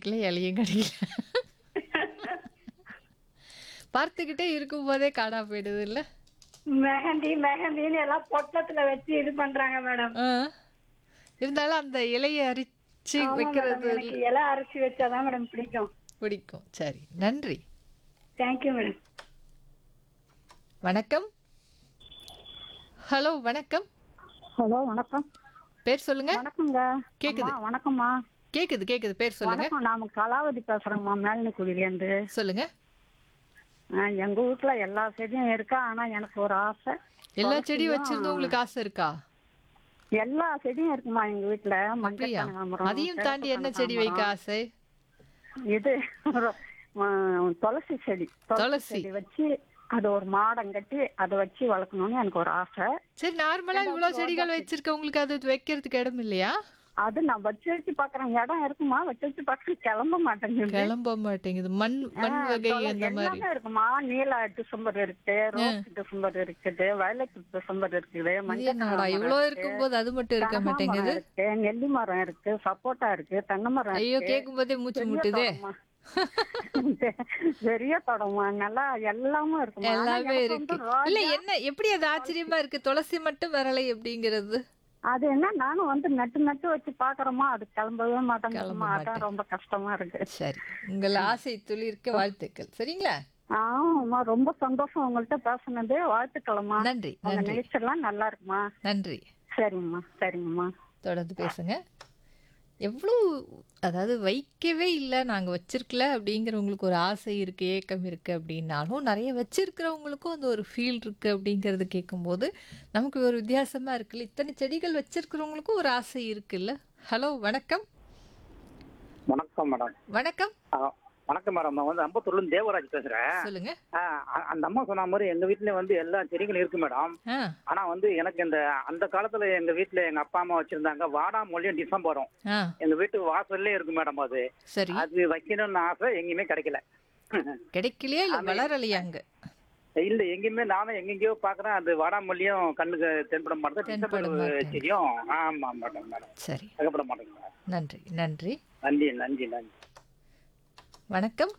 கிடைக்கல இலையும் கிடைக்கல பார்த்துக்கிட்டே இருக்கும்போதே காணா போயிடுது இல்ல மெஹந்தி மெஹந்தின்னு எல்லாம் பொட்டத்துல வச்சு இது பண்றாங்க மேடம் ஆ. இருந்தாலும் அந்த இலையை அரிச்சு ஆமா மேடம் வைக்கிறது எனக்கு இலை அரைச்சி வச்சாதான் மேடம் பிடிக்கும் பிடிக்கும் சரி நன்றி தேங்க்யூ மேடம் வணக்கம் ஹலோ வணக்கம் ஹலோ வணக்கம் பேர் சொல்லுங்க வணக்கங்க கேக்குது. அம்மா, வணக்கம்மா கேக்குது கேக்குது பேர் சொல்லுங்க வணக்கம் நாம கலாவதி பேசுறேங்கம்மா மேல்நிக்குடியிலேருந்து சொல்லுங்க எங்க வீட்டுல எல்லா செடியும் இருக்கா ஆனா எனக்கு ஒரு ஆசை எல்லா செடியும் வச்சிருந்தோம் உங்களுக்கு ஆசை இருக்கா எல்லா செடியும் இருக்குமா எங்க வீட்டுல மஞ்சள் அப்படியா கனகாம்பரம், அதையும் சிவப்பு தாண்டி என்ன செடி வைக்க கனகாம்பரம். ஆசை இது ஆ, துளசி செடி துளசி. துளசி செடி வச்சு அது ஒரு மாடம் கட்டி அதை வச்சு வளர்க்கணும்னு எனக்கு ஒரு ஆசை சரி நார்மலா இவ்வளவு செடிகள் வச்சிருக்க உங்களுக்கு அது வைக்கிறதுக்கு இடம் இல்லையா அது நான் வச்சு வச்சு பாக்குறேன் இடம் இருக்குமா வச்சு வச்சு பாக்குறேன் கிளம்ப மாட்டேங்குது கிளம்ப மாட்டேங்குது மண் மண் வகை தொலை- அந்த மாதிரி எல்லாமே இருக்குமா நீல டிசம்பர் இருக்கு ரோஸ் டிசம்பர் இருக்குது வயலட் டிசம்பர் இருக்குது இது மஞ்சள் என்னடா கனகாம்பரம் இவ்வளவு இருக்கு, இருக்கும்போது அது மட்டும் இருக்க கனகாம்பரம் மாட்டேங்குது இருக்கு நெல்லி மரம் இருக்கு சப்போட்டா இருக்கு தென்னை மரம் ஐயோ இருக்கு கேட்கும் போதே மூச்சு பெரிய முட்டுதே தோட்டமா. பெரிய தொடமா நல்லா எல்லாமே இருக்குமா ஆனா எல்லாமே எனக்கு இருக்கு வந்து ரோஜா- இல்ல என்ன எப்படி அது ஆச்சரியமா இருக்கு துளசி மட்டும் வரலை எப்படிங்கிறது அது என்ன நானும் வந்து நட்டு நட்டு வச்சு பாக்குறோமா அது கிளம்பவே மாட்டேங்குதுமா கிளம்ப அதான் ரொம்ப கஷ்டமா இருக்கு சரி உங்கள் ஆசை துளிர்க்க வாழ்த்துக்கள் சரிங்களா ஆமாம்மா ரொம்ப சந்தோஷம் உங்கள்ட்ட பேசுனது வாழ்த்துக்கலாமா நன்றி உங்க நன்றி நிகழ்ச்சியெல்லாம் நல்லா இருக்குமா நன்றி சரிங்கம்மா சரிங்கம்மா தொடர்ந்து பேசுங்க எவ்வளோ அதாவது வைக்கவே இல்லை நாங்கள் வச்சிருக்கல அப்படிங்கிறவங்களுக்கு ஒரு ஆசை இருக்குது ஏக்கம் இருக்குது அப்படின்னாலும் நிறைய வச்சிருக்கிறவங்களுக்கும் அந்த ஒரு ஃபீல் இருக்குது அப்படிங்கிறது கேட்கும்போது நமக்கு ஒரு வித்தியாசமாக இருக்குல்ல இத்தனை செடிகள் வச்சிருக்கிறவங்களுக்கும் ஒரு ஆசை இருக்குல்ல ஹலோ வணக்கம் வணக்கம் மேடம் வணக்கம் ஆ, வணக்கம் மேடம் நான் வந்து அம்பத்தூர்ல இருந்து தேவராஜ் பேசுறேன் சொல்லுங்க ஆ, அ- அந்த அம்மா சொன்ன மாதிரி எங்க வீட்லயும் வந்து எல்லா செடிகளும் இருக்கு மேடம் ஆ ஆனா வந்து எனக்கு இந்த அந்த காலத்துல எங்க வீட்ல எங்க அப்பா அம்மா வச்சிருந்தாங்க வாடாமொழியும் டிசம்பரும் ஆ எங்க வீட்டு வாசல்லே இருக்கு மேடம் அது சரி அது வைக்கணும்னு ஆசை எங்கேயுமே கிடைக்கல கிடைக்கலையா இல்லை வளரலையா அங்க இல்ல எங்கேயுமே நானும் எங்கெங்கயோ பாக்குறேன் அது வாடாமொழியும் கண்ணுக்கு தென்பட மாட்டேங்குது தென்பட டிசம்பர் மாட்டேங்குது. செடியும் ஆமா மேடம் மேடம் சரி தகப்பட மாட்டேங்குது நன்றி நன்றி நன்றி நன்றி நன்றி வணக்கம்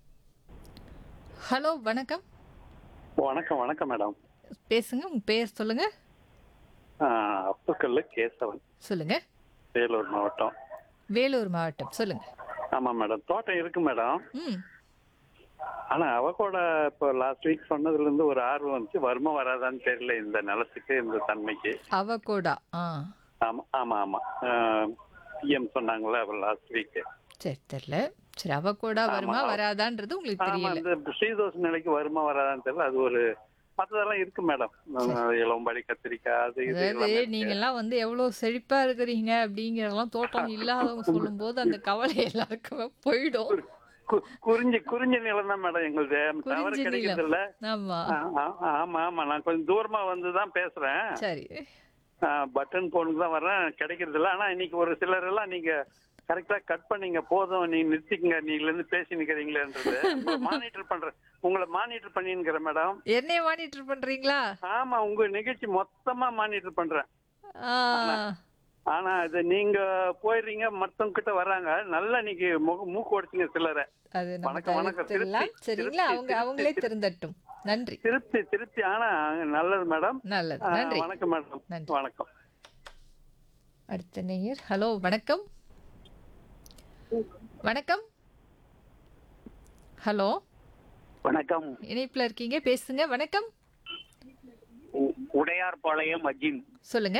ஹலோ வணக்கம் வணக்கம் வணக்கம் மேடம் பேசுங்க உங்க பேர் சொல்லுங்க அப்புக்கல்ல கேசவன் சொல்லுங்க வேலூர் மாவட்டம் வேலூர் மாவட்டம் சொல்லுங்க ஆமா மேடம் தோட்டம் இருக்கு மேடம் ம் ஆனா அவ கூட இப்போ லாஸ்ட் வீக் சொன்னதுல இருந்து ஒரு ஆர்வம் வந்துச்சு வருமா வராதான்னு தெரியல இந்த நிலத்துக்கு இந்த தன்மைக்கு அவகோடா ஆ ஆமா ஆமா ஆமா பிஎம் சொன்னாங்களே அவர் லாஸ்ட் வீக் சரி தெரியல சரி அவகோடா வருமா ஆமா. வராதான்றது உங்களுக்கு ஆமா தெரியல இந்த ஸ்ரீதோஷ நிலைக்கு வருமா வராதான்னு தெரியல அது ஒரு மற்றதெல்லாம் இருக்கு மேடம் இளம்படி கத்திரிக்காய் அது இது அதாவது எல்லாமே இருக்கு. நீங்க எல்லாம் வந்து எவ்வளவு செழிப்பா இருக்கிறீங்க அப்படிங்கறதெல்லாம் தோட்டம் இல்லாதவங்க சொல்லும்போது அந்த கவலை எல்லாருக்குமே போயிடும் கு- குறிஞ்சி குறிஞ்சி நிலம் தான் மேடம் எங்களுது தவறு குறிஞ்சி கிடைக்கிறது இல்ல ஆமா ஆ, ஆ, ஆமா ஆமா நான் கொஞ்சம் தூரமா வந்து தான் பேசுறேன் சரி ஆ, பட்டன் போனுக்கு தான் வரேன் கிடைக்கிறது இல்ல ஆனா இன்னைக்கு ஒரு சிலர் எல்லாம் நீங்க கரெக்டா கட் பண்ணீங்க போதும் நீ நிறுத்திக்கங்க நீங்கள இருந்து பேசி நிக்கிறீங்களேன்றது உங்களை மானிட்டர் பண்றேன் உங்களை மானிட்டர் பண்ணிருக்கிறேன் மேடம் என்னைய மானிட்டர் பண்றீங்களா ஆமா உங்க நிகழ்ச்சி மொத்தமா மானிட்டர் பண்றேன் ஆ ஆனா இது நீங்க போயிடுறீங்க மத்தவங்க கிட்ட வர்றாங்க நல்லா இன்னைக்கு முக- மூக்கு உடைச்சிங்க சிலரை அது நம்ம வணக்கம், வணக்கம். தவிர்த்திடலாம் திருப்தி, சரிங்களா திருப்தி, அவங்க திருப்தி, அவங்களே திருப்தி. திருந்தட்டும் நன்றி திருப்தி திருப்தி ஆனா நல்லது மேடம் நல்லது ஆ, நன்றி வணக்கம் மேடம் நன்றி. வணக்கம் அடுத்த நேயர் ஹலோ வணக்கம் வணக்கம் ஹலோ வணக்கம் இணைப்புல இருக்கீங்க பேசுங்க வணக்கம் உடையார்பாளையம் அஜிம் சொல்லுங்க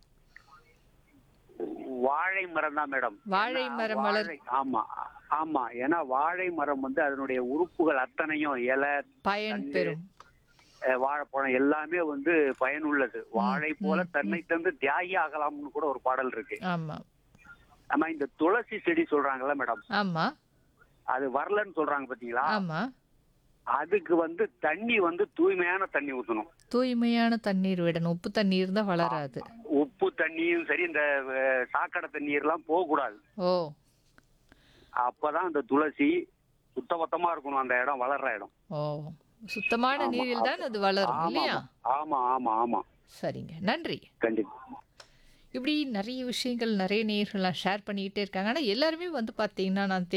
வாழை மரம் தான் மேடம் வாழை ஏன்னா மரம் வளர் வாழை- ஆமா ஆமா ஏன்னா வாழை மரம் வந்து அதனுடைய உறுப்புகள் அத்தனையும் இலை பயன் தண்டு, பெறும் அஹ், வாழைப்பழம் எல்லாமே வந்து பயனுள்ளது வாழை போல ம், தன்னை தந்து தியாகி ஆகலாம்னு கூட ஒரு பாடல் இருக்கு ஆமா ஆமா இந்த துளசி செடி சொல்றாங்கல்ல மேடம் ஆமா அது வரலன்னு சொல்றாங்க பாத்தீங்களா ஆமா அதுக்கு வந்து தண்ணி வந்து தூய்மையான தண்ணி ஊத்தணும் தூய்மையான தண்ணீர் விடணும் உப்பு தண்ணீர் தான் வளராது உப்பு தண்ணியும் சரி இந்த அஹ், சாக்கடை தண்ணீர் எல்லாம் போக கூடாது ஓ அப்பதான் அந்த துளசி சுத்தபத்தமா இருக்கணும் அந்த இடம் வளர்ற இடம் ஓ சுத்தமான ஆமா. நீரில் தான் அது வளரும் ஆமா இல்லையா ஆமா ஆமா ஆமா சரிங்க நன்றி கண்டிப்பா இப்படி நிறைய விஷயங்கள் நிறைய நேயர்கள்லாம் ஷேர் பண்ணிக்கிட்டே இருக்காங்க ஆனால் எல்லாருமே வந்து பார்த்தீங்கன்னா நான்